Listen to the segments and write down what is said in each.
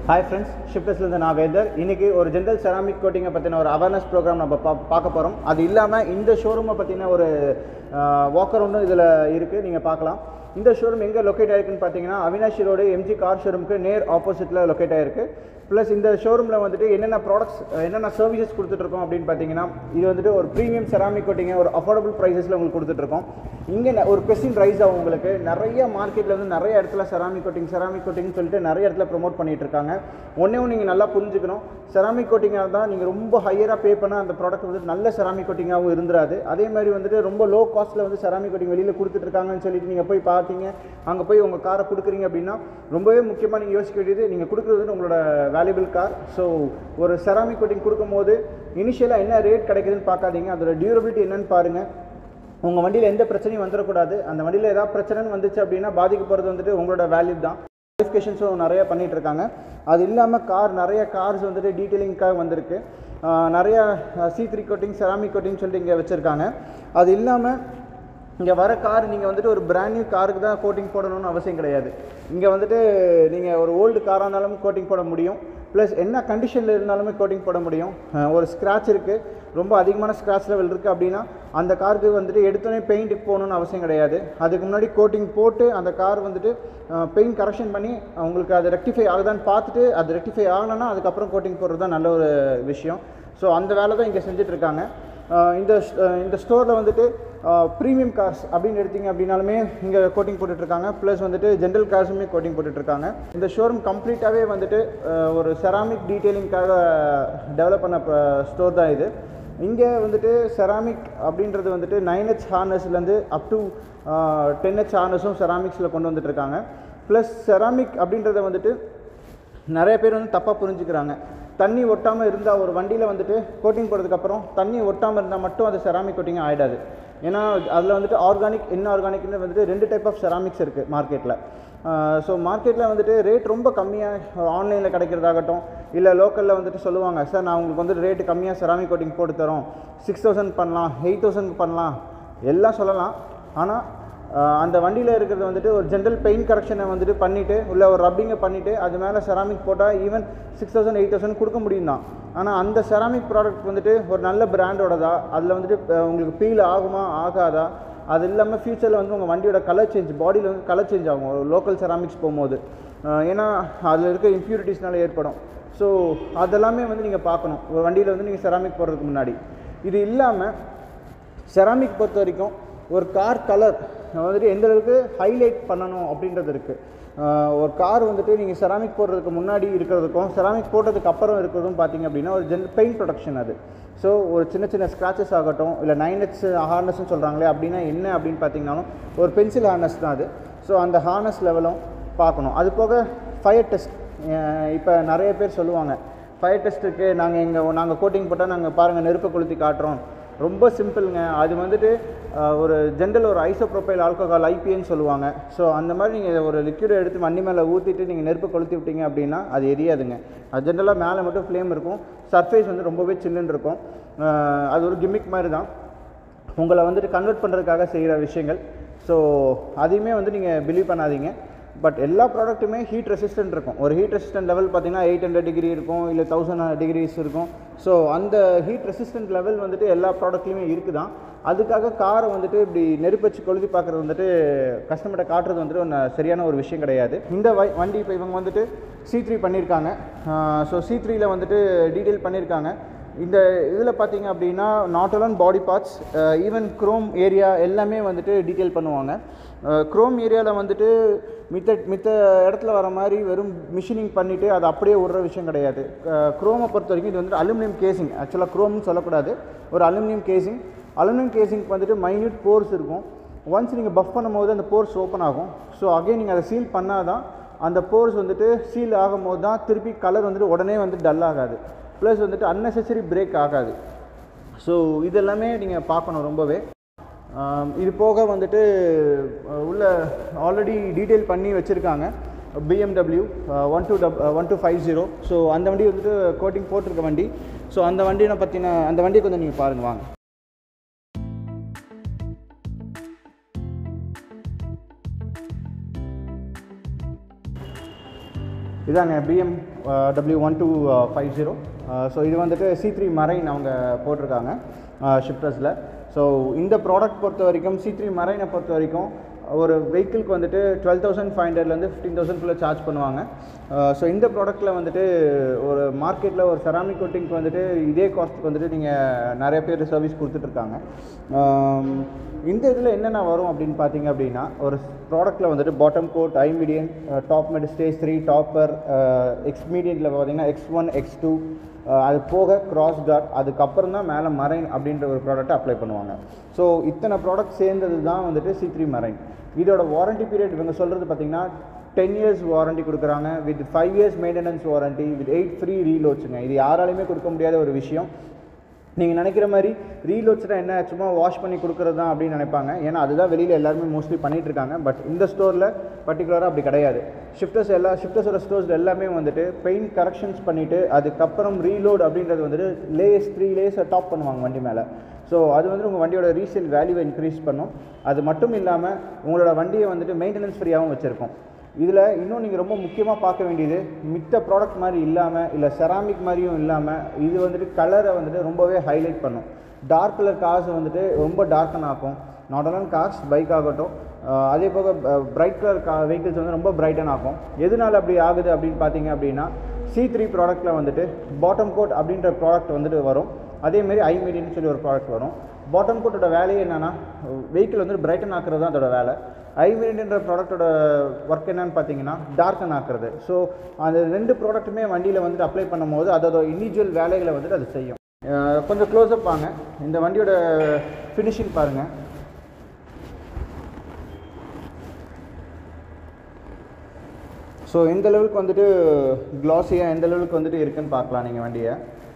hi friends ஷிப்டஸ்லேருந்து நான் weather இன்றைக்கி ஒரு ஜென்ரல் செராமிக் கோட்டிங்கை பற்றின ஒரு அவேர்னஸ் ப்ரோக்ராம் நம்ம பா பார்க்க போகிறோம் அது இல்லாமல் இந்த ஷோரூமை பற்றின ஒரு வாக்கர் ஒன்றும் இதில் இருக்குது நீங்கள் பார்க்கலாம் இந்த ஷோரூம் எங்கே லொக்கேட் ஆயிருக்குன்னு பார்த்தீங்கன்னா அவினாஷி ரோடு எம்ஜி கார் ஷோரூமுக்கு நேர் ஆப்போசிட்டில் லொக்கேட் ஆயிருக்கு ப்ளஸ் இந்த ஷோரூமில் வந்துட்டு என்னென்ன ப்ராடக்ட்ஸ் என்னென்ன சர்வீசஸ் கொடுத்துட்ருக்கோம் அப்படின்னு பார்த்தீங்கன்னா இது வந்துட்டு ஒரு ப்ரீமியம் செராமிக் கோட்டிங்க ஒரு அஃபோர்டபுள் ப்ரைஸஸில் உங்களுக்கு கொடுத்துட்ருக்கோம் இங்கே ந- ஒரு கொஸ்டின் ரைஸ் ஆகும் உங்களுக்கு நிறைய மார்க்கெட்டில் வந்து நிறைய இடத்துல செராமிக் கோட்டிங் செராமிக் கோட்டிங்னு சொல்லிட்டு நிறைய இடத்துல ப்ரோமோட் பண்ணிட்டு இருக்காங்க ஒன்றே ஒன்று நீங்கள் நல்லா புரிஞ்சுக்கணும் செராமிக் கோட்டிங்காக தான் நீங்கள் ரொம்ப ஹையராக பே பண்ண அந்த ப்ராடக்ட் வந்து நல்ல செராமிக் கோட்டிங்காகவும் இருந்துராது அதே மாதிரி வந்துட்டு ரொம்ப லோ காஸ்ட்டில் வந்து செராமிக் கோட்டிங் வெளியில் கொடுத்துட்டு இருக்காங்கன்னு சொல்லிட்டு நீங்கள் போய் பார்த்தீங்க அங்கே போய் உங்கள் காரை கொடுக்குறீங்க அப்படின்னா ரொம்பவே முக்கியமாக நீங்கள் யோசிக்க வேண்டியது நீங்கள் கொடுக்குறது வந்து உங்களோட வேல்யூபிள் கார் ஸோ ஒரு செராமிக் கோட்டிங் கொடுக்கும்போது இனிஷியலாக என்ன ரேட் கிடைக்குதுன்னு பார்க்காதீங்க அதோட டியூரபிலிட்டி என்னன்னு பாருங்கள் உங்கள் வண்டியில் எந்த பிரச்சனையும் வந்துடக்கூடாது அந்த வண்டியில் ஏதாவது பிரச்சனைன்னு வந்துச்சு அப்படின்னா பாதிக்க போகிறது வந்துட்டு உங்களோட வேல்யூ தான் குவாலிஃபிகேஷன்ஸும் நிறைய பண்ணிட்டு இருக்காங்க அது இல்லாமல் கார் நிறைய கார்ஸ் வந்துட்டு டீட்டெயிலிங்காக வந்திருக்கு ஆஹ் நிறைய C three coating ceramic coating சொல்லிட்டு இங்கே வச்சுருக்காங்க அது இல்லாமல் இங்கே வர கார் நீங்கள் வந்துட்டு ஒரு பிராண்ட் நியூ காருக்கு தான் கோட்டிங் போடணும்னு அவசியம் கிடையாது இங்கே வந்துட்டு நீங்கள் ஒரு ஓல்டு காராக இருந்தாலும் கோட்டிங் போட முடியும் ப்ளஸ் என்ன கண்டிஷனில் இருந்தாலுமே கோட்டிங் போட முடியும் அஹ் ஒரு ஸ்க்ராட்ச் இருக்குது ரொம்ப அதிகமான ஸ்க்ராட்ச் லெவல் இருக்குது அப்படின்னா அந்த காருக்கு வந்துட்டு எடுத்தோடனே பெயிண்ட்டுக்கு போகணுன்னு அவசியம் கிடையாது அதுக்கு முன்னாடி கோட்டிங் போட்டு அந்த கார் வந்துட்டு பெயிண்ட் கரெக்ஷன் பண்ணி உங்களுக்கு அது ரெக்டிஃபை ஆகுதான்னு பார்த்துட்டு அது ரெக்டிஃபை ஆகலைன்னா அதுக்கப்புறம் கோட்டிங் போடுறது தான் நல்ல ஒரு விஷயம் ஸோ அந்த வேலை தான் இங்கே செஞ்சுட்ருக்காங்க இந்த ஸ்- அஹ் இந்த ஸ்டோரில் வந்துட்டு ப்ரீமியம் கார்ஸ் அப்படின்னு எடுத்தீங்க அப்படின்னாலுமே இங்கே கோட்டிங் போட்டுட்ருக்காங்க ப்ளஸ் வந்துட்டு ஜென்ரல் கார்ஸுமே கோட்டிங் போட்டுட்ருக்காங்க இந்த ஷோரூம் கம்ப்ளீட்டாகவே வந்துட்டு அஹ், ஒரு செராமிக் டீட்டெயிலிங்காக டெவலப் பண்ண ஸ்டோர் தான் இது இங்கே வந்துட்டு செராமிக் அப்படின்றது வந்துட்டு நைன் ஹெச் ஹார்னஸ்லேருந்து அப் டு டென் ஹெச் ஹார்னஸும் செராமிக்ஸில் கொண்டு வந்துட்டுருக்காங்க ப்ளஸ் செராமிக் அப்படின்றத வந்துட்டு நிறைய பேர் வந்து தப்பாக புரிஞ்சுக்கிறாங்க தண்ணி ஒட்டாமல் இருந்தால் ஒரு வண்டியில் வந்துட்டு கோட்டிங் போடுறதுக்கப்புறம் தண்ணி ஒட்டாமல் இருந்தால் மட்டும் அது செராமிக் கோட்டிங் ஆகிடாது ஏன்னா அதில் வந்துட்டு ஆர்கானிக் இன்ஆர்கானிக்னு வந்துட்டு ரெண்டு டைப் ஆஃப் செராமிக்ஸ் இருக்குது மார்க்கெட்டில் ஸோ மார்க்கெட்டில் வந்துட்டு ரேட் ரொம்ப கம்மியாக ஆன்லைனில் கிடைக்கிறதாகட்டும் இல்லை லோக்கலில் வந்துட்டு சொல்லுவாங்க சார் நான் உங்களுக்கு வந்து ரேட்டு கம்மியாக செராமிக் கோட்டிங் போட்டு தரோம் சிக்ஸ் தௌசண்ட் பண்ணலாம் எயிட் தௌசண்ட் பண்ணலாம் எல்லாம் சொல்லலாம் ஆனால் ஆஹ் அந்த வண்டியில் இருக்கிறது வந்துட்டு ஒரு ஜென்ரல் பெயிண்ட் கரெக்ஷனை வந்துட்டு பண்ணிவிட்டு இல்லை ஒரு ரப்பிங்கை பண்ணிவிட்டு அது மேலே செராமிக் போட்டால் even six thousand eight thousand கொடுக்க முடியும் தான் ஆனால் அந்த செராமிக் ப்ராடக்ட் வந்துட்டு ஒரு நல்ல பிராண்டோடதா அதில் வந்துட்டு ஆஹ் உங்களுக்கு ஃபீல் ஆகுமா ஆகாதா அது இல்லாமல் ஃபியூச்சரில் வந்து உங்கள் வண்டியோட கலர் சேஞ்ச் பாடியில் வந்து கலர் சேஞ்ச் ஆகும் ஒரு லோக்கல் செராமிக்ஸ் போகும்போது ஆஹ் ஏன்னா அதில் இருக்க இம்ப்யூரிட்டிஸ்னால ஏற்படும் ஸோ அதெல்லாமே வந்து நீங்கள் பார்க்கணும் ஒரு வண்டியில் வந்து நீங்கள் செராமிக் போடுறதுக்கு முன்னாடி இது இல்லாமல் செராமிக் பொறுத்த வரைக்கும் ஒரு கார் கலர் வந்துட்டு எந்த அளவுக்கு ஹைலைட் பண்ணணும் அப்படின்றது இருக்குது ஒரு கார் வந்துட்டு நீங்கள் செராமிக் போடுறதுக்கு முன்னாடி இருக்கிறதுக்கும் செராமிக் போட்டதுக்கு அப்புறம் இருக்கிறதும் பார்த்தீங்க அப்படின்னா ஒரு ஜென் பெயிண்ட் ப்ரொடக்ஷன் அது ஸோ ஒரு சின்ன சின்ன ஸ்க்ராச்சஸ் ஆகட்டும் இல்லை நைன் ஹெட்ஸ் ஹார்னஸ்னு சொல்கிறாங்களே அப்படின்னா என்ன அப்படின்னு பார்த்தீங்கன்னாலும் ஒரு பென்சில் ஹார்னஸ் தான் அது ஸோ அந்த ஹார்னஸ் லெவலும் பார்க்கணும் அது போக ஃபயர் டெஸ்ட் இப்போ நிறைய பேர் சொல்லுவாங்க ஃபயர் டெஸ்ட்டுக்கு நாங்கள் எங்கள் நாங்கள் கோட்டிங் போட்டால் நாங்கள் பாருங்கள் நெருப்பை கொளுத்தி காட்டுறோம் ரொம்ப சிம்பிளுங்க அது வந்துட்டு அஹ், ஒரு ஜென்ரல் ஒரு ஐசோப்ரோபைல் ஆல்கஹால் ஐபிஎன்னு சொல்லுவாங்க ஸோ அந்த மாதிரி நீங்கள் ஒரு லிக்விடை எடுத்து வண்டி மேலே ஊற்றிட்டு நீங்கள் நெருப்பு கொளுத்தி விட்டீங்க அப்படின்னா அது எரியாதுங்க அது ஜென்ரலாக மேலே மட்டும் ஃப்ளேம் இருக்கும் சர்ஃபேஸ் வந்து ரொம்பவே சில்லுன்னு இருக்கும் அஹ், அது ஒரு கிம்மிக் மாதிரி தான் உங்களை வந்துட்டு கன்வெர்ட் பண்ணுறதுக்காக செய்கிற விஷயங்கள் ஸோ அதையுமே வந்து நீங்கள் பிலீவ் பண்ணாதீங்க பட் எல்லா ப்ராடக்ட்டுமே ஹீட் ரெசிஸ்டன்ட் இருக்கும் ஒரு ஹீட் ரெசிஸ்டன்ட் லெவல் பார்த்தீங்கன்னா எயிட் ஹண்ட்ரட் டிகிரி இருக்கும் இல்லை தௌசண்ட் டிகிரிஸ் இருக்கும் ஸோ அந்த ஹீட் ரெசிஸ்டன்ட் லெவல் வந்துட்டு எல்லா ப்ராடக்ட்லையுமே இருக்குதான் அதுக்காக காரை வந்துட்டு இப்படி நெருப்பு வச்சு கொளுத்தி பார்க்குறது வந்துட்டு கஸ்டமர்கிட்ட காட்டுறது வந்துட்டு ஒன்று சரியான ஒரு விஷயம் கிடையாது இந்த வை வண்டி இப்போ இவங்க வந்துட்டு சி த்ரீ பண்ணியிருக்காங்க ஸோ சி த்ரீயில் வந்துட்டு டீட்டெயில் பண்ணியிருக்காங்க இந்த இதில் பார்த்தீங்க அப்படின்னா not one body parts even chrome area எல்லாமே வந்துட்டு டீட்டெயில் பண்ணுவாங்க குரோம் ஏரியாவில் வந்துட்டு மித்த மித்த இடத்துல வர மாதிரி வெறும் மிஷினிங் பண்ணிவிட்டு அதை அப்படியே விடுற விஷயம் கிடையாது குரோமை பொறுத்த வரைக்கும் இது வந்துட்டு அலுமினியம் கேசிங் ஆக்சுவலாக குரோம்னு சொல்லக்கூடாது ஒரு அலுமினியம் கேசிங் அலுமினியம் கேசிங்க்கு வந்துட்டு மைன்யூட் போர்ஸ் இருக்கும் ஒன்ஸ் நீங்கள் பஃப் பண்ணும்போது அந்த போர்ஸ் ஓப்பன் ஆகும் ஸோ அகைன் நீங்கள் அதை சீல் பண்ணால் தான் அந்த போர்ஸ் வந்துட்டு சீல் ஆகும்போது தான் திருப்பி கலர் வந்துட்டு உடனே வந்து டல் ஆகாது ப்ளஸ் வந்துட்டு unnecessary பிரேக் ஆகாது ஸோ இதெல்லாமே நீங்கள் பார்க்கணும் ரொம்பவே ஆம், இது போக வந்துட்டு அஹ், உள்ள ஆல்ரெடி டீட்டெயில் பண்ணி வச்சுருக்காங்க BMW one two dub one two five zero so அந்த வண்டி வந்துட்டு கோட்டிங் போட்டிருக்க வண்டி ஸோ அந்த வண்டியை பற்றின அந்த வண்டியை கொஞ்சம் நீங்கள் பாருங்கள் வாங்க இதாங்க BMW one two five zero so இது வந்துட்டு சி த்ரீ மரைன் அவங்க போட்டிருக்காங்க ஷிஃப்டர்ஸில் ஸோ இந்த ப்ராடக்ட் பொறுத்த வரைக்கும் சி த்ரீ மரைனை பொறுத்த வரைக்கும் ஒரு வெஹிக்கிள்க்கு வந்துட்டு டுவெல் தௌசண்ட் ஃபைவ் ஹண்ட்ரட்லேருந்து ஃபிஃப்டீன் தௌசண்ட்குள்ளே சார்ஜ் பண்ணுவாங்க ஸோ இந்த ப்ராடக்ட்டில் வந்துட்டு ஒரு மார்க்கெட்டில் ஒரு செராமிக் கோட்டிங்க்கு வந்துட்டு இதே காஸ்ட்டுக்கு வந்துட்டு நீங்கள் நிறைய பேர் சர்வீஸ் கொடுத்துட்ருக்காங்க இந்த இதில் என்னென்ன வரும் அப்படின்னு பார்த்தீங்க அப்படின்னா ஒரு ப்ராடக்ட்டில் வந்துட்டு bottom coat I median top mid stage three topper X மீடியனில் பார்த்தீங்கன்னா எக்ஸ் ஒன் எக்ஸ் டூ அது போக கிராஸ் கார்ட் அதுக்கப்புறம் தான் மேலே மரைன் அப்படின்ற ஒரு ப்ராடக்ட்டை அப்ளை பண்ணுவாங்க ஸோ இத்தனை ப்ராடக்ட் சேர்ந்தது தான் வந்துட்டு சி த்ரீ மரைன் இதோட வாரண்டி பீரியட் இவங்க சொல்கிறது பார்த்தீங்கன்னா டென் இயர்ஸ் வாரண்டி கொடுக்குறாங்க with five years maintenance warranty with eight free ரீலோட்ஸுங்க இது யாராலையுமே கொடுக்க முடியாத ஒரு விஷயம் நீங்கள் நினைக்கிற மாதிரி ரீலோட்ஸ்னால் என்ன சும்மா வாஷ் பண்ணி கொடுக்குறது தான் அப்படின்னு நினைப்பாங்க ஏன்னா அதுதான் வெளியில் எல்லாருமே மோஸ்ட்லி பண்ணிட்டு இருக்காங்க பட் இந்த ஸ்டோரில் பர்டிகுலராக அப்படி கிடையாது ஷிஃப்டர்ஸ் எல்லா ஷிஃப்டர்ஸோட ஸ்டோர்ஸ் எல்லாமே வந்துட்டு பெயிண்ட் கரெக்ஷன்ஸ் பண்ணிவிட்டு அதுக்கப்புறம் ரீலோட் அப்படின்றது வந்துட்டு லேஸ் த்ரீ லேஸை டாப் பண்ணுவாங்க வண்டி மேலே ஸோ அது வந்து உங்கள் வண்டியோட ரீசேல் வேல்யூவை இன்க்ரீஸ் பண்ணும் அது மட்டும் இல்லாமல் உங்களோட வண்டியை வந்துட்டு மெயின்டெனன்ஸ் ஃப்ரீயாகவும் வச்சுருக்கும் இதில் இன்னும் நீங்கள் ரொம்ப முக்கியமாக பார்க்க வேண்டியது மித்த ப்ராடக்ட் மாதிரி இல்லாமல் இல்லை செராமிக் மாதிரியும் இல்லாமல் இது வந்துட்டு கலரை வந்துட்டு ரொம்பவே ஹைலைட் பண்ணும் டார்க் கலர் கார்ஸ் வந்துட்டு ரொம்ப டார்க்கன் ஆக்கும் நாட் ஒன் கார்ஸ் பைக் ஆகட்டும் அஹ் அதே போக பிரைட் கலர் கா வெஹிக்கிள்ஸ் வந்து ரொம்ப பிரைட்டன் ஆகும் எதனால் அப்படி ஆகுது அப்படின்னு பார்த்தீங்க அப்படின்னா சி த்ரீ ப்ராடக்ட்டில் வந்துட்டு பாட்டம் கோட் அப்படின்ற ப்ராடக்ட் வந்துட்டு வரும் அதேமாரி ஐ மீடியன்னு சொல்லி ஒரு ப்ராடக்ட் வரும் பாட்டம் கோட்டோட வேலையே என்னென்னா வெஹிக்கிள் வந்து பிரைட்டன் ஆக்குறது தான் அதோட வேலை ஐ மீடியன்ற ப்ராடக்ட்டோட ஒர்க் என்னன்னு பார்த்தீங்கன்னா டார்க்கன் ஆக்குறது ஸோ அந்த ரெண்டு ப்ராடக்ட்டுமே வண்டியில் வந்துட்டு அப்ளை பண்ணும்போது அதோட இண்டிவிஜுவல் வேலைகளை வந்துட்டு அது செய்யும் அஹ் கொஞ்சம் க்ளோஸ்அப் வாங்க இந்த வண்டியோட ஃபினிஷிங் பாருங்கள் ஸோ எந்த லெவலுக்கு வந்துட்டு க்ளாஸியாக எந்த லெவலுக்கு வந்துட்டு இருக்குன்னு பார்க்கலாம் நீங்கள் வண்டியை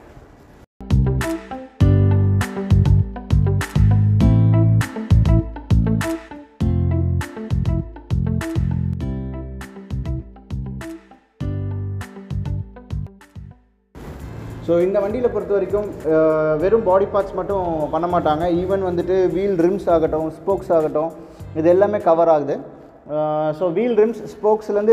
ஸோ இந்த வண்டியில் பொறுத்த வரைக்கும் அஹ், வெறும் பாடி பார்ட்ஸ் மட்டும் பண்ண மாட்டாங்க ஈவன் வந்துட்டு வீல் ரிம்ஸ் ஆகட்டும் ஸ்போக்ஸ் ஆகட்டும் இது எல்லாமே கவர் ஆகுது ஸோ வீல் ரிம்ஸ் ஸ்போக்ஸ்லேருந்து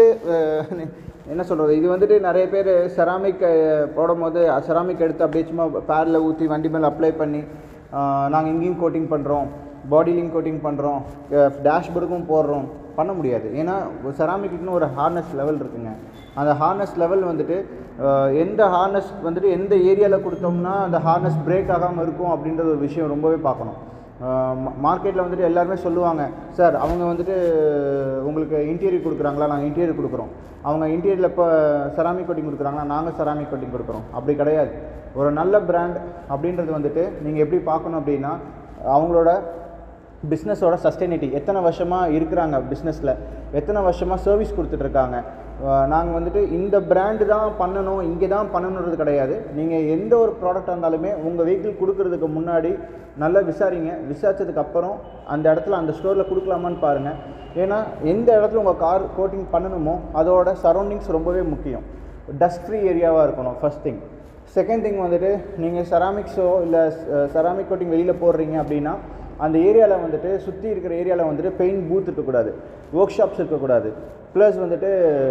என்ன சொல்கிறது இது வந்துட்டு நிறைய பேர் செராமிக் போடும்போது செராமிக் எடுத்து அப்படியே சும்மா பேரில் ஊற்றி வண்டி மேலே அப்ளை பண்ணி நாங்கள் இங்கேயும் கோட்டிங் பண்ணுறோம் பாடிலையும் கோட்டிங் பண்ணுறோம் டேஷ்போர்டுக்கும் போடுறோம் பண்ண முடியாது ஏன்னா செராமிக்குன்னு ஒரு ஹார்னஸ் லெவல் இருக்குங்க அந்த ஹார்னஸ் லெவல் வந்துட்டு அஹ், எந்த ஹார்னஸ் வந்துட்டு எந்த ஏரியாவில் கொடுத்தோம்னா அந்த ஹார்னஸ் பிரேக் ஆகாமல் இருக்கும் அப்படின்ற ஒரு விஷயம் ரொம்பவே பார்க்கணும் மார்க்கெட்டில் வந்துட்டு எல்லாருமே சொல்லுவாங்க சார் அவங்க வந்துட்டு உங்களுக்கு இன்டீரியர் கொடுக்குறாங்களா நாங்கள் இன்டீரியர் கொடுக்குறோம் அவங்க இன்டீரியரில் இப்போ செராமிக் கோட்டிங் கொடுக்குறாங்களா நாங்கள் செராமிக் கோட்டிங் கொடுக்குறோம் அப்படி கிடையாது ஒரு நல்ல பிராண்ட் அப்படின்றது வந்துட்டு நீங்கள் எப்படி பார்க்கணும் அப்படின்னா அவங்களோட பிஸ்னஸோட சஸ்டைனிட்டி எத்தனை வருஷமாக இருக்கிறாங்க பிஸ்னஸில் எத்தனை வருஷமாக சர்வீஸ் கொடுத்துட்ருக்காங்க நாங்கள் வந்துட்டு இந்த பிராண்டு தான் பண்ணணும் இங்கே தான் பண்ணணுன்றது கிடையாது நீங்கள் எந்த ஒரு ப்ராடக்டாக இருந்தாலுமே உங்கள் வெஹிக்கிள் கொடுக்கறதுக்கு முன்னாடி நல்லா விசாரிங்க விசாரிச்சதுக்கு அப்புறம் அந்த இடத்துல அந்த ஸ்டோரில் கொடுக்கலாமான்னு பாருங்கள் ஏன்னா எந்த இடத்துல உங்கள் கார் கோட்டிங் பண்ணணுமோ அதோட சரௌண்டிங்ஸ் ரொம்பவே முக்கியம் டஸ்ட் ஃப்ரீ ஏரியாவாக இருக்கணும் ஃபஸ்ட் திங் செகண்ட் திங் வந்துட்டு நீங்கள் செராமிக்ஸோ இல்லை செராமிக் கோட்டிங் வெளியில் போடுறீங்க அப்படின்னா அந்த ஏரியாவில் வந்துட்டு சுற்றி இருக்கிற ஏரியாவில் வந்துட்டு பெயிண்ட் பூத் இருக்கக்கூடாது ஒர்க் ஷாப்ஸ் இருக்கக்கூடாது ப்ளஸ் வந்துட்டு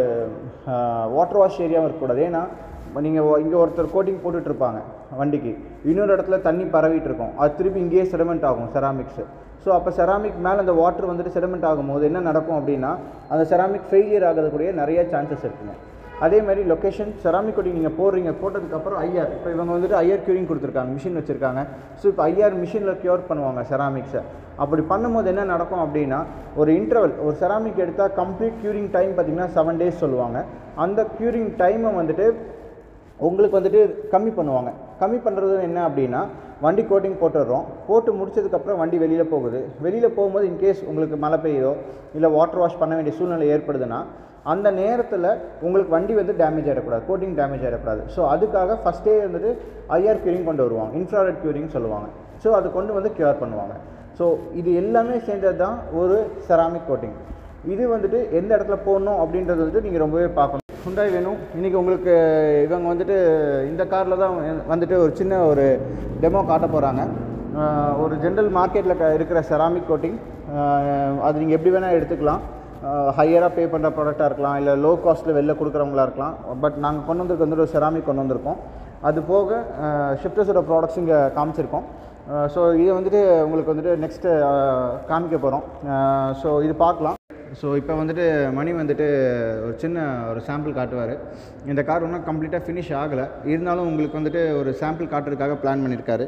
வாட்டர் வாஷ் ஏரியாவும் இருக்கக்கூடாது ஏன்னா நீங்கள் இங்கே ஒருத்தர் கோட்டிங் போட்டுட்ருப்பாங்க வண்டிக்கு இன்னொரு இடத்துல தண்ணி பரவிட்டு இருக்கும் அது திருப்பி இங்கேயே செடமெண்ட் ஆகும் செராமிக்ஸு ஸோ அப்போ செராமிக் மேலே அந்த வாட்டர் வந்துட்டு செடமெண்ட் ஆகும்போது என்ன நடக்கும் அப்படின்னா அந்த செராமிக் ஃபெயிலியர் ஆகிறதுக்கூடிய நிறைய சான்சஸ் இருக்குங்க அதே மாதிரி லொக்கேஷன் செராமிக் கோட்டிங் நீங்கள் போடுறீங்க போட்டதுக்கப்புறம் ஐஆர் இப்போ இவங்க வந்துட்டு ஐஆர் க்யூரிங் கொடுத்துருக்காங்க மிஷின் வச்சுருக்காங்க ஸோ இப்போ ஐஆர் மிஷினில் க்யூர் பண்ணுவாங்க செராமிக்ஸை அப்படி பண்ணும்போது என்ன நடக்கும் அப்படின்னா ஒரு இன்டர்வல் ஒரு செராமிக் எடுத்தால் கம்ப்ளீட் க்யூரிங் டைம் பார்த்தீங்கன்னா செவன் டேஸ் சொல்லுவாங்க அந்த க்யூரிங் டைமை வந்துட்டு உங்களுக்கு வந்துட்டு கம்மி பண்ணுவாங்க கம்மி பண்ணுறது என்ன அப்படின்னா வண்டி கோட்டிங் போட்டுடுறோம் போட்டு முடிச்சதுக்கப்புறம் வண்டி வெளியில் போகுது வெளியில் போகும்போது இன்கேஸ் உங்களுக்கு மழை பெய்யுதோ இல்லை வாட்டர் வாஷ் பண்ண வேண்டிய சூழ்நிலை ஏற்படுதுன்னா அந்த நேரத்தில் உங்களுக்கு வண்டி வந்து டேமேஜ் ஆகிடக்கூடாது கோட்டிங் டேமேஜ் ஆகிடக்கூடாது ஸோ அதுக்காக ஃபஸ்ட்டே வந்துட்டு ஐஆர் க்யூரிங் கொண்டு வருவாங்க இன்ஃப்ராரெட் க்யூரிங் சொல்லுவாங்க ஸோ அது கொண்டு வந்து க்யூர் பண்ணுவாங்க ஸோ இது எல்லாமே சேர்ந்தது தான் ஒரு செராமிக் கோட்டிங் இது வந்துட்டு எந்த இடத்துல போடணும் அப்படின்றது வந்துட்டு நீங்கள் ரொம்பவே பார்க்கணும் ஹுண்டாய் வேணும் இன்றைக்கி உங்களுக்கு இவங்க வந்துட்டு இந்த காரில் தான் வந்துட்டு ஒரு சின்ன ஒரு டெமோ காட்ட போகிறாங்க ஒரு ஜென்ரல் மார்க்கெட்டில் இருக்கிற செராமிக் கோட்டிங் அது நீங்கள் எப்படி வேணால் எடுத்துக்கலாம் ஹையராக பே பண்ணுற ப்ராடக்டாக இருக்கலாம் இல்லை லோ காஸ்ட்டில் வெளில கொடுக்குறவங்களா இருக்கலாம் பட் நாங்கள் கொண்டு வந்திருக்க வந்து ஒரு செராமிக் கொண்டு வந்திருக்கோம் அது போக ஷிஃப்டர்ஸோட ப்ராடக்ட்ஸ் இங்கே காமிச்சிருக்கோம் ஸோ இது வந்துட்டு உங்களுக்கு வந்துட்டு நெக்ஸ்ட்டு காமிக்க போகிறோம் ஸோ இது பார்க்கலாம் ஸோ இப்போ வந்துட்டு மணி வந்துட்டு ஒரு சின்ன ஒரு சாம்பிள் காட்டுவார் இந்த கார் இன்னும் கம்ப்ளீட்டாக ஃபினிஷ் ஆகலை இருந்தாலும் உங்களுக்கு வந்துட்டு ஒரு சாம்பிள் காட்டுறதுக்காக பிளான் பண்ணியிருக்காரு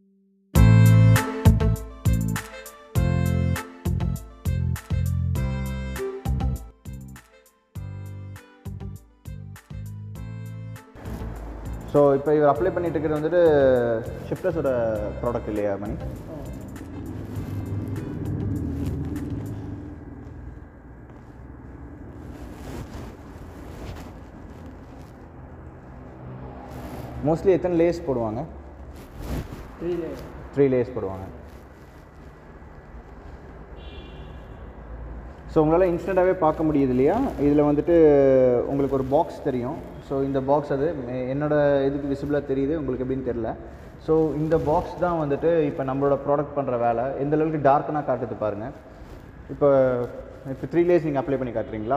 ஸோ இப்போ இவர் அப்ளை பண்ணிட்டு இருக்கிறது வந்துட்டு ஷிஃப்டர்ஸோட ப்ராடக்ட் இல்லையா மணி மோஸ்ட்லி எத்தனை லேஸ் போடுவாங்க த்ரீ லேயர் த்ரீ லேயர்ஸ் போடுவாங்க ஸோ உங்களால் இன்ஸ்டண்ட்டாகவே பார்க்க முடியுது இல்லையா இதில் வந்துட்டு உங்களுக்கு ஒரு பாக்ஸ் தெரியும் ஸோ இந்த பாக்ஸ் அது எ- என்னோட இதுக்கு விசிபிளாக தெரியுது உங்களுக்கு எப்படின்னு தெரில ஸோ இந்த பாக்ஸ் தான் வந்துட்டு இப்போ நம்மளோட ப்ராடக்ட் பண்ணுற வேலை எந்த அளவுக்கு டார்க்கனாக காட்டுது பாருங்கள் இப்போ இப்போ த்ரீ லேயர்ஸ் நீங்கள் அப்ளை பண்ணி காட்டுறீங்களா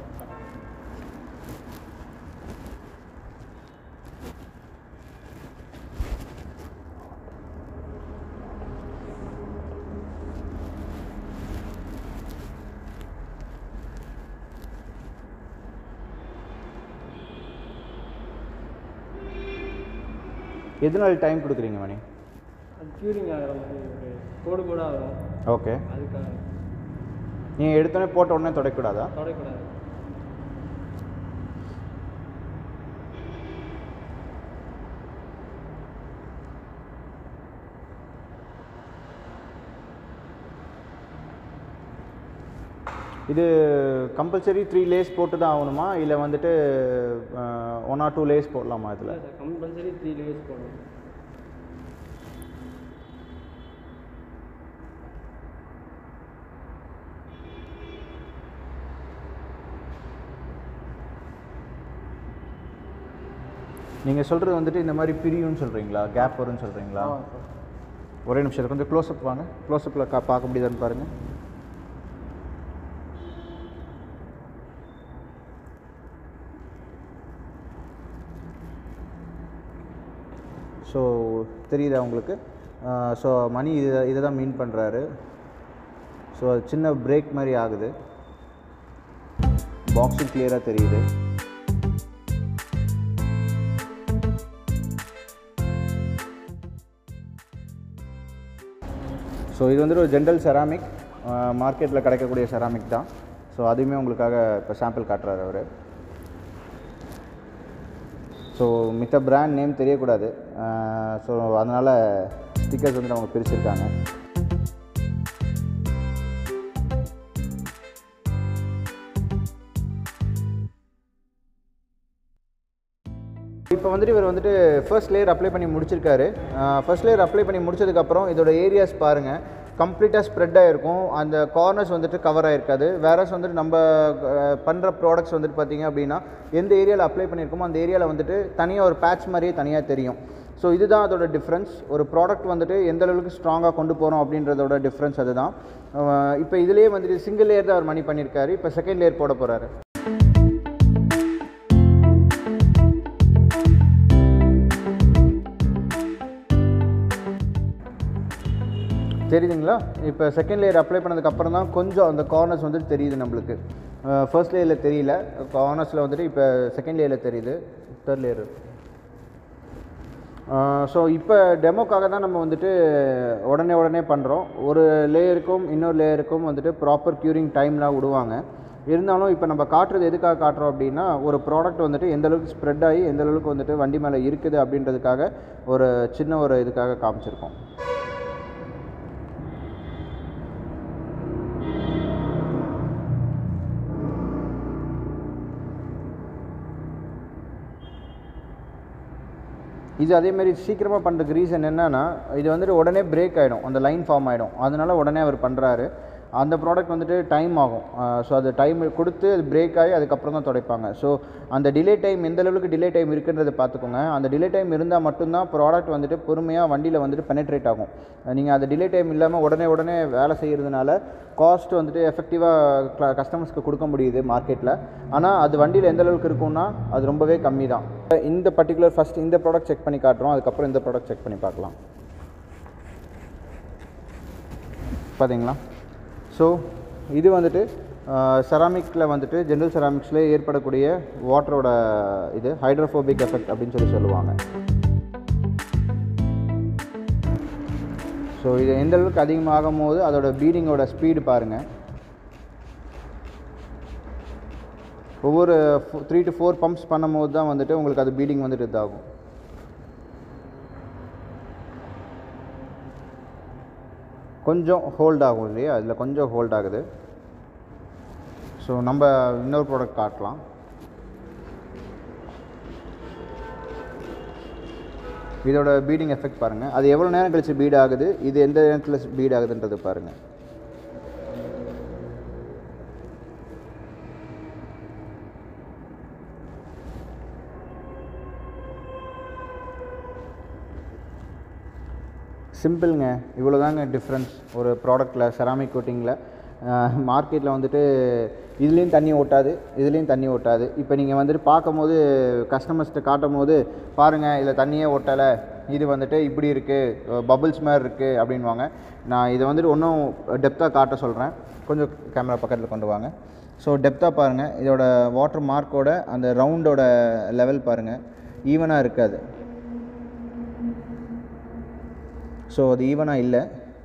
எதனால டைம் கொடுக்குறீங்க மணி அது க்யூரிங் ஆகிற மாதிரி ஒரு கோடு கூட வரும் ஓகே அதுக்காக நீங்கள் எடுத்தோடனே போட்ட உடனே தொடக்கூடாதா தொடக்கூடாது இது கம்பல்சரி த்ரீ லேஸ் போட்டு தான் ஆகணுமா இல்லை வந்துட்டு ஒன் ஆர் டூ லேஸ் போடலாமா இதில் இல்லை சார் கம்பல்சரி த்ரீ லேயர்ஸ் போடணும் நீங்கள் சொல்கிறது வந்துட்டு இந்த மாதிரி பிரியும்னு சொல்கிறீங்களா கேப் வரும்னு சொல்கிறீங்களா ஆமாம் சார் ஒரே நிமிஷம் இதை கொஞ்சம் க்ளோஸ்அப் வாங்க க்ளோஸ்அப்பில் கா பார்க்க முடியுதான்னு பாருங்கள் ஸோ தெரியுதா உங்களுக்கு ஸோ மணி இதை இதை தான் மீன் பண்ணுறாரு ஸோ அது சின்ன பிரேக் மாதிரி ஆகுது பாக்ஸும் கிளியராக தெரியுது ஸோ இது வந்துட்டு ஒரு ஜென்ரல் செராமிக் மார்க்கெட்டில் கிடைக்கக்கூடிய செராமிக் தான் ஸோ அதுவுமே உங்களுக்காக இப்போ சாம்பிள் காட்டுறாரு அவர் ஸோ மித்த பிராண்ட் நேம் தெரியக்கூடாது ஸோ அதனால் ஸ்டிக்கர்ஸ் வந்து அவங்க பிரிச்சிருக்காங்க இப்போ வந்துட்டு இவர் வந்துட்டு ஃபர்ஸ்ட் லேயர் அப்ளை பண்ணி முடிச்சிருக்காரு ஃபர்ஸ்ட் லேயர் அப்ளை பண்ணி முடிச்சதுக்கப்புறம் இதோட ஏரியாஸ் பாருங்கள் கம்ப்ளீட்டாக ஸ்ப்ரெட் ஆகிருக்கும் அந்த கார்னர்ஸ் வந்துட்டு கவர் ஆகிருக்காது வேறஸ் வந்துட்டு நம்ம பண்ணுற ப்ராடக்ட்ஸ் வந்துட்டு பார்த்தீங்க அப்படின்னா எந்த ஏரியாவில் அப்ளை பண்ணியிருக்கோமோ அந்த ஏரியாவில் வந்துட்டு தனியாக ஒரு பேட்ச் மாதிரியே தனியாக தெரியும் ஸோ இதுதான் அதோட டிஃப்ரென்ஸ் ஒரு ப்ராடக்ட் வந்துட்டு எந்த அளவுக்கு ஸ்ட்ராங்காக கொண்டு போகிறோம் அப்படின்றதோட டிஃப்ரென்ஸ் அதுதான் இப்போ இதுலேயே வந்துட்டு சிங்கிள் லேயர் தான் அவர் மணி பண்ணியிருக்காரு இப்போ செகண்ட் லேயர் போட போகிறாரு தெரியுதுங்களா இப்போ செகண்ட் லேயர் அப்ளை பண்ணதுக்கப்புறம் தான் கொஞ்சம் அந்த கார்னர்ஸ் வந்து தெரியுது நம்மளுக்கு ஃபர்ஸ்ட் லேயரில் தெரியல கார்னர்ஸில் வந்துட்டு இப்போ செகண்ட் லேயரில் தெரியுது தேர்ட் லேயர் ஸோ இப்போ டெமோக்காக தான் நம்ம வந்துட்டு உடனே உடனே பண்ணுறோம் ஒரு லேயருக்கும் இன்னொரு லேயருக்கும் வந்துட்டு ப்ராப்பர் க்யூரிங் டைம்லாம் விடுவாங்க இருந்தாலும் இப்போ நம்ம காட்டுறது எதுக்காக காட்டுறோம் அப்படின்னா ஒரு ப்ராடக்ட் வந்துட்டு எந்த அளவுக்கு ஸ்ப்ரெட் ஆகி எந்த அளவுக்கு வந்துட்டு வண்டி மேலே இருக்குது அப்படின்றதுக்காக ஒரு சின்ன ஒரு இதுக்காக காமிச்சிருக்கோம் இது அதே மாதிரி சீக்கிரமாக பண்ணுறதுக்கு ரீசன் என்னன்னா இது வந்துட்டு உடனே பிரேக் ஆகிடும் அந்த லைன் ஃபார்ம் ஆகிடும் அதனால உடனே அவர் பண்ணுறாரு அந்த ப்ராடக்ட் வந்துட்டு டைம் ஆகும் ஸோ அது டைம் கொடுத்து அது பிரேக் ஆகி அதுக்கப்புறம் தான் துடைப்பாங்க ஸோ அந்த டிலே டைம் எந்த அளவுக்கு டிலே டைம் இருக்குன்றதை பார்த்துக்கோங்க அந்த டிலே டைம் இருந்தால் மட்டும்தான் ப்ராடக்ட் வந்துட்டு பொறுமையாக வண்டியில் வந்துட்டு பெனட்ரேட் ஆகும் நீங்கள் அந்த டிலே டைம் இல்லாமல் உடனே உடனே வேலை செய்கிறதுனால காஸ்ட் வந்துட்டு எஃபெக்டிவாக கஸ்டமர்ஸ்க்கு கொடுக்க முடியுது மார்க்கெட்டில் ஆனால் அது வண்டியில் எந்த அளவுக்கு இருக்கும்னா அது ரொம்பவே கம்மி தான் இந்த பர்டிகுலர் ஃபஸ்ட் இந்த ப்ராடக்ட் செக் பண்ணி காட்டுறோம் அதுக்கப்புறம் இந்த ப்ராடக்ட் செக் பண்ணி பார்க்கலாம் பார்த்தீங்களா ஸோ இது வந்துட்டு செராமிக்கில் வந்துட்டு ஜென்ரல் செராமிக்ஸில் ஏற்படக்கூடிய வாட்டரோட இது ஹைட்ரோஃபோபிக் எஃபெக்ட் அப்படின்னு சொல்லி சொல்லுவாங்க ஸோ இது எந்த அளவுக்கு அதிகமாகும் போது அதோட பீடிங்கோட ஸ்பீடு பாருங்கள் ஒவ்வொரு த்ரீ டு ஃபோர் பம்ப்ஸ் பண்ணும்போது தான் வந்துட்டு உங்களுக்கு அது பீடிங் வந்துட்டு இதாகும் கொஞ்சம் ஹோல்ட் ஆகும் இல்லையா அதில் கொஞ்சம் ஹோல்ட் ஆகுது ஸோ நம்ம இன்னொரு ப்ராடக்ட் காட்டலாம் இதோட பீடிங் எஃபெக்ட் பாருங்கள் அது எவ்வளோ நேரம் கழிச்சு பீட் ஆகுது இது எந்த நேரத்தில் பீட் ஆகுதுன்றது பாருங்கள் சிம்பிளுங்க இவ்வளோ தாங்க டிஃப்ரென்ஸ் ஒரு ப்ராடக்ட்டில் செராமிக் கோட்டிங்கில் மார்க்கெட்டில் வந்துட்டு இதுலேயும் தண்ணி ஓட்டாது இதுலேயும் தண்ணி ஓட்டாது இப்போ நீங்கள் வந்துட்டு பார்க்கும்போது கஸ்டமர்ஸ்கிட்ட காட்டும் போது பாருங்கள் இதில் தண்ணியே ஓட்டலை இது வந்துட்டு இப்படி இருக்குது பபுள்ஸ் மாதிரி இருக்குது அப்படின்வாங்க நான் இதை வந்துட்டு இன்னும் டெப்த்தாக காட்ட சொல்கிறேன் கொஞ்சம் கேமரா பக்கத்தில் கொண்டு வாங்க ஸோ டெப்த்தாக பாருங்கள் இதோட வாட்டர் மார்க்கோட அந்த ரவுண்டோட லெவல் பாருங்கள் ஈவனாக இருக்காது ஸோ அது ஈவனாக இல்லை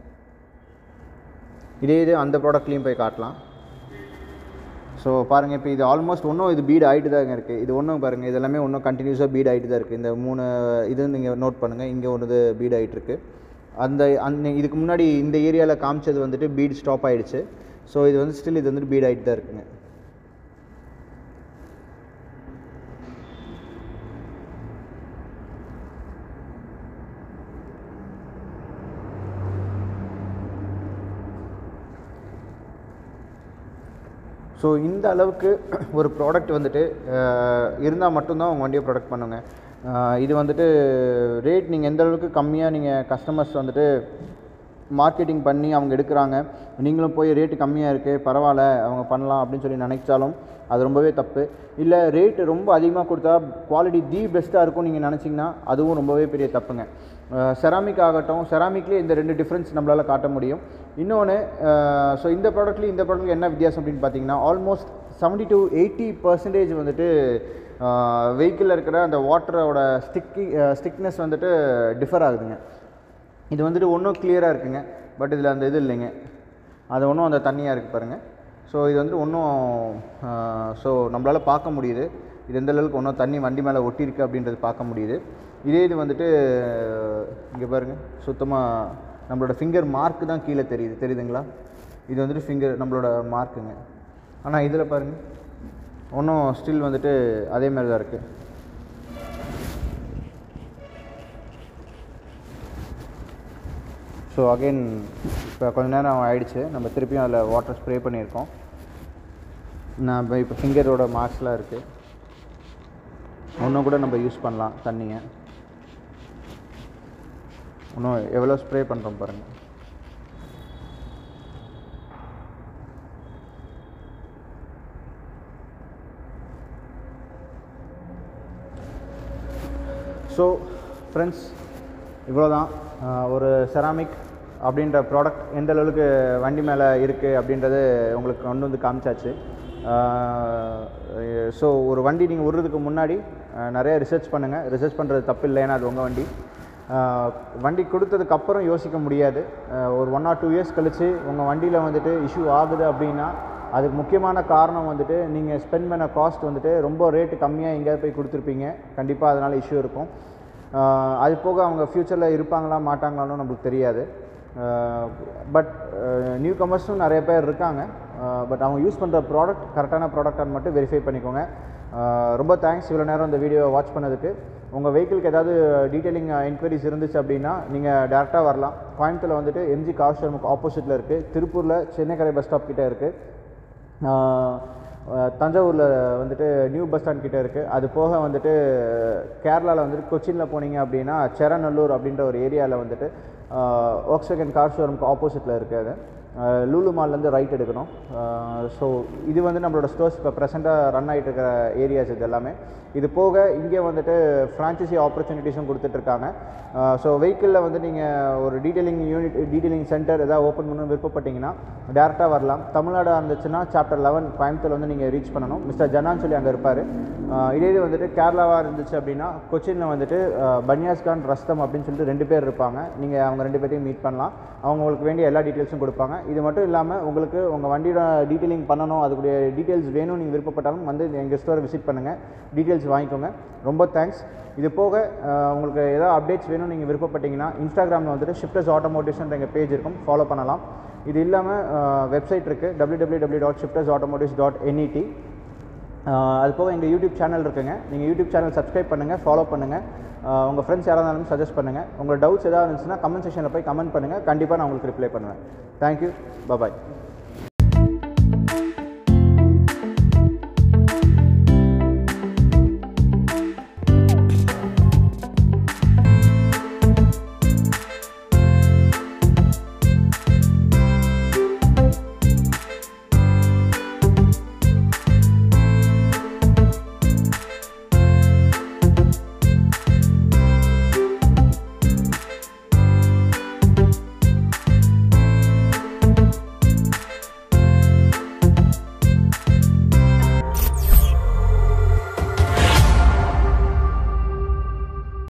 இதே இது அந்த ப்ராடக்ட்லேயும் போய் காட்டலாம் ஸோ பாருங்கள் இப்போ இது ஆல்மோஸ்ட் ஒன்றும் இது பீட் ஆகிட்டு தாங்க இருக்குது இது ஒன்றும் பாருங்கள் இது எல்லாமே ஒன்றும் கண்டினியூஸாக பீட் ஆகிட்டு தான் இருக்குது இந்த மூணு இது நீங்கள் நோட் பண்ணுங்கள் இங்கே ஒன்று இது பீட் ஆகிட்டு இருக்கு அந்த அந்த இதுக்கு முன்னாடி இந்த ஏரியாவில் காமிச்சது வந்துட்டு பீட் ஸ்டாப் ஆகிடுச்சு ஸோ இது வந்து ஸ்டில் இது வந்துட்டு பீட் ஆகிட்டு தான் இருக்குங்க ஸோ இந்த அளவுக்கு ஒரு ப்ராடக்ட் வந்துட்டு இருந்தால் மட்டும்தான் உங்கள் வண்டியை ப்ராடக்ட் பண்ணுங்க அஹ் இது வந்துட்டு ரேட் நீங்கள் எந்த அளவுக்கு கம்மியாக நீங்கள் கஸ்டமர்ஸ் வந்துட்டு மார்க்கெட்டிங் பண்ணி அவங்க எடுக்கிறாங்க நீங்களும் போய் ரேட்டு கம்மியாக இருக்குது பரவாயில்ல அவங்க பண்ணலாம் அப்படின்னு சொல்லி நினைச்சாலும் அது ரொம்பவே தப்பு இல்லை ரேட்டு ரொம்ப அதிகமாக கொடுத்தா குவாலிட்டி தி பெஸ்ட்டாக இருக்கும் நீங்கள் நினச்சிங்கன்னா அதுவும் ரொம்பவே பெரிய தப்புங்க செராமிக் ஆகட்டும் செராமிக்லேயே இந்த ரெண்டு டிஃப்ரென்ஸ் நம்மளால் காட்ட முடியும் இன்னொன்று ஸோ இந்த ப்ராடக்ட்லேயும் இந்த ப்ராடக்ட்ல என்ன வித்தியாசம் அப்படின்னு பார்த்தீங்கன்னா almost seventy to eighty percentage வந்துட்டு வெஹிக்கிளில் இருக்கிற அந்த வாட்டரோட ஸ்டிக்கி ஸ்டிக்னஸ் வந்துட்டு டிஃபர் ஆகுதுங்க இது வந்துட்டு ஒன்றும் கிளியராக இருக்குங்க பட் இதில் அந்த இது இல்லைங்க அது ஒன்றும் அந்த தண்ணியாக இருக்குது பாருங்கள் ஸோ இது வந்துட்டு ஒன்றும் ஸோ நம்மளால் பார்க்க முடியுது இது எந்த அளவுக்கு ஒன்றும் தண்ணி வண்டி மேலே ஒட்டியிருக்கு அப்படின்றது பார்க்க முடியுது இதே இது வந்துட்டு இங்கே பாருங்கள் சுத்தமாக நம்மளோட ஃபிங்கர் மார்க் தான் கீழே தெரியுது தெரியுதுங்களா இது வந்துட்டு ஃபிங்கர் நம்மளோட மார்க்குங்க ஆனால் இதில் பாருங்கள் ஒன்றும் ஸ்டில் வந்துட்டு அதே மாதிரி தான் இருக்குது ஸோ அகைன் இப்போ கொஞ்ச நேரம் ஆயிடுச்சு நம்ம திருப்பியும் அதில் வாட்டர் ஸ்ப்ரே பண்ணியிருக்கோம் நான் இப்போ இப்போ ஃபிங்கரோட மார்க்ஸ்லாம் இருக்குது இன்னும் கூட நம்ம யூஸ் பண்ணலாம் தண்ணியை இன்னும் எவ்வளோ ஸ்ப்ரே பண்ணுறோம் பாருங்கள் ஸோ ஃப்ரெண்ட்ஸ் இவ்வளோ தான் ஒரு செராமிக் அப்படின்ற ப்ராடக்ட் எந்த அளவுக்கு வண்டி மேலே இருக்குது அப்படின்றது உங்களுக்கு கொண்டு வந்து காமிச்சாச்சு ஸோ ஒரு வண்டி நீங்கள் விடுறதுக்கு முன்னாடி அஹ், நிறைய ரிசர்ச் பண்ணுங்கள் ரிசர்ச் பண்ணுறது தப்பு இல்லை ஏன்னா அது உங்கள் வண்டி அஹ், வண்டி கொடுத்ததுக்கப்புறம் யோசிக்க முடியாது அஹ், ஒரு ஒன் ஆர் டூ இயர்ஸ் கழித்து உங்கள் வண்டியில் வந்துட்டு இஷ்யூ ஆகுது அப்படின்னா அதுக்கு முக்கியமான காரணம் வந்துட்டு நீங்கள் ஸ்பெண்ட் பண்ண காஸ்ட் வந்துட்டு ரொம்ப ரேட்டு கம்மியாக எங்கேயாவது போய் கொடுத்துருப்பீங்க கண்டிப்பாக அதனால் இஷ்யூ இருக்கும் ஆஹ் அது போக அவங்க ஃப்யூச்சரில் இருப்பாங்களா மாட்டாங்களான்னு நம்மளுக்கு தெரியாது பட் நியூ கமர்ஸும் நிறைய பேர் இருக்காங்க பட் அவங்க யூஸ் பண்ணுற ப்ராடக்ட் கரெக்டான ப்ராடக்டான்னு மட்டும் வெரிஃபை பண்ணிக்கோங்க ஆஹ் ரொம்ப தேங்க்ஸ் இவ்வளோ நேரம் இந்த வீடியோவை வாட்ச் பண்ணதுக்கு உங்கள் வெஹிக்கிளுக்கு ஏதாவது டீட்டெயிலிங் என்கொயரிஸ் இருந்துச்சு அப்படின்னா நீங்கள் டேரெக்டாக வரலாம் கோயம்புத்தூரில் வந்துட்டு எம்ஜி கார் ஷோரூமுக்கு ஆப்போசிட்டில் இருக்குது திருப்பூரில் சென்னைக்கரை பஸ் ஸ்டாப் கிட்டே இருக்குது தஞ்சாவூரில் வந்துட்டு நியூ பஸ் ஸ்டாண்ட் கிட்ட இருக்குது அது போக வந்துட்டு கேரளாவில் வந்துட்டு கொச்சினில் போனீங்க அப்படின்னா செரநல்லூர் அப்படின்ற ஒரு ஏரியாவில் வந்துட்டு ஒக்ஸ்வேகன் கார் ஷோரூமுக்கு ஆப்போசிட்டில் இருக்குது அது அஹ் லூலு மால்லேருந்து ரைட் எடுக்கணும் ஸோ இது வந்து நம்மளோட ஸ்டோர்ஸ் இப்போ ப்ரெசெண்ட்டாக ரன் ஆகிட்டு இருக்கிற ஏரியாஸ் இது எல்லாமே இது போக இங்கே வந்துட்டு ஃப்ரான்ச்சைசி ஆப்பர்ச்சுனிட்டிஸும் கொடுத்துட்ருக்காங்க ஸோ வெஹிக்கிளில் வந்து நீங்கள் ஒரு டீட்டெயிலிங் யூனிட் டீட்டெயிலிங் சென்டர் எதாவது ஓப்பன் பண்ணணும்னு விருப்பப்பட்டீங்கன்னா டேரெக்டாக வரலாம் தமிழ்நாடு இருந்துச்சுன்னா சாப்டர் லெவன் கோயம்புத்தூர் வந்து நீங்கள் ரீச் பண்ணணும் மிஸ்டர் ஜனான்னு சொல்லி அங்கே இருப்பார் இதே இது வந்துட்டு கேரளாவாக இருந்துச்சு அப்படின்னா கொச்சினில் வந்துட்டு அஹ், பன்யாஸ்கான் ரஸ்தம் அப்படின்னு சொல்லிட்டு ரெண்டு பேர் இருப்பாங்க நீங்கள் அவங்க ரெண்டு பேர்த்தையும் மீட் பண்ணலாம் அவங்க உங்களுக்கு வேண்டிய எல்லா டீட்டெயில்ஸும் கொடுப்பாங்க இது மட்டும் இல்லாமல் உங்களுக்கு உங்கள் வண்டியோட டீட்டெயிலிங் பண்ணணும் அதுக்குடைய டீட்டெயில்ஸ் வேணும் நீங்கள் விருப்பப்பட்டாலும் வந்து எங்கள் ஸ்டோரை விசிட் பண்ணுங்கள் டீட்டெயில்ஸ் வாங்கிக்கோங்க ரொம்ப தேங்க்ஸ் இது போக அஹ், உங்களுக்கு ஏதாவது அப்டேட்ஸ் வேணும் நீங்கள் விருப்பப்பட்டீங்கன்னா இன்ஸ்டாகிராமில் வந்துட்டு ஷிஃப்டர்ஸ் ஆட்டோமோட்டிவ்ஸ்ன்ற எங்கள் பேஜ் இருக்கும் ஃபாலோ பண்ணலாம் இது இல்லாமல் வெப்சைட் இருக்குது W W W dot Shifters automotives dot NET அது போக எங்கள் யூடியூப் சேனல் இருக்குங்க நீங்கள் யூடியூப் சேனல் சப்ஸ்கிரைப் பண்ணுங்கள் ஃபாலோ பண்ணுங்கள் உங்கள் ஃப்ரெண்ட்ஸ் யாராக இருந்தாலும் சஜஸ்ட் பண்ணுங்கள் உங்கள் டவுட்ஸ் ஏதாவது இருந்துச்சுன்னா கமெண்ட் செக்ஷனில் போய் கமெண்ட் பண்ணுங்கள் கண்டிப்பாக நான் உங்களுக்கு ரிப்ளை பண்ணுவேன் தேங்க்யூ பபாய்